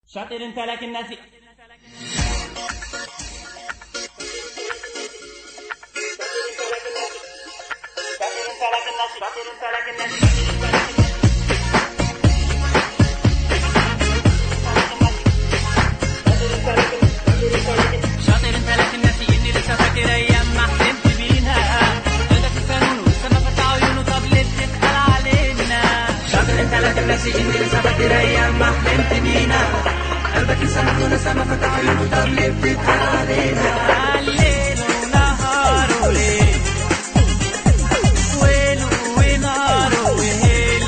شاطر انت لكن ناسي شاطر انت لكن ناسي اني لسه فاكر ايام ما حلمت بيها عندك القانون ولسه ما فتح عيونه طب ليه بتسأل علينا شاطر انت لكن ناسي اني لسه فاكر ايام ما حلمت بينا قلبك لسه مخلوق لسه ما فتح عيونه طب ليه بتتقال علينا الليل ونهار وليل ويل ونهار وهيل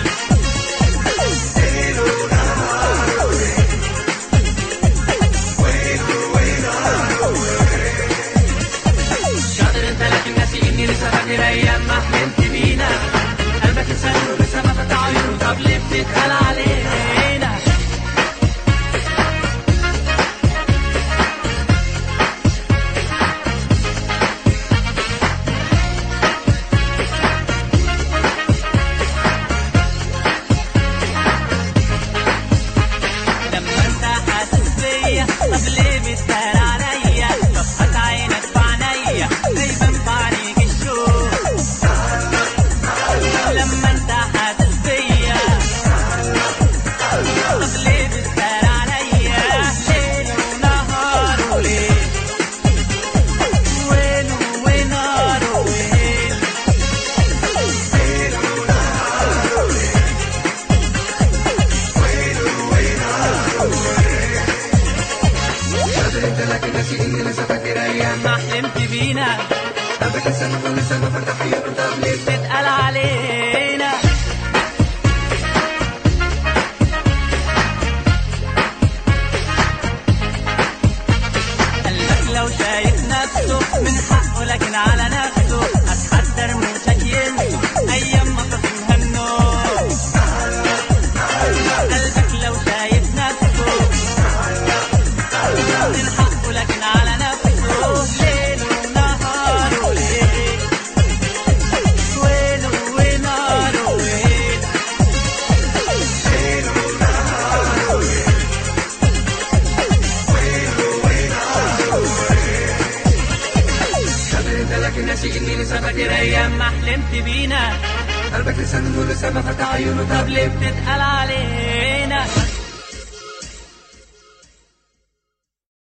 شاطر انت لكن ناسي اني لسه فاكر ايام ما حلمت بينا قلبك لسه مخلوق لسه ما فتح عيونه طب ليه بتتقال علينا لما انت حاسس بيا طب ليه بتسهر عليا طب هات عينك في عينيا دايما في عينيك الشوق لما انت حاسس بيا طب ليه بتسهر عليا ليل ونهار وليل ويل ونهار وهيل شاطر انت لكن ناسي اني لسه فاكر ايام ما حلمت بينا قلبك لسه مخلوق لسه ما فتح عيونه طب ليه تتقال علينا قلبك لو شايف نفسه من حقه لكن على نفسه هتحذر من شكل ايام ما تصمها النوم قلبك لو شايف نفسه من حقه لكن على نفسه ليل ونهار وليل ويل ونهار ويل شاطر انت لكن ناسي اني لسه فاكر ايام ما حلمت بينا قلبك لسه مخلوق لسه ما فتح عيونه طب طب ليه بتتقال علينا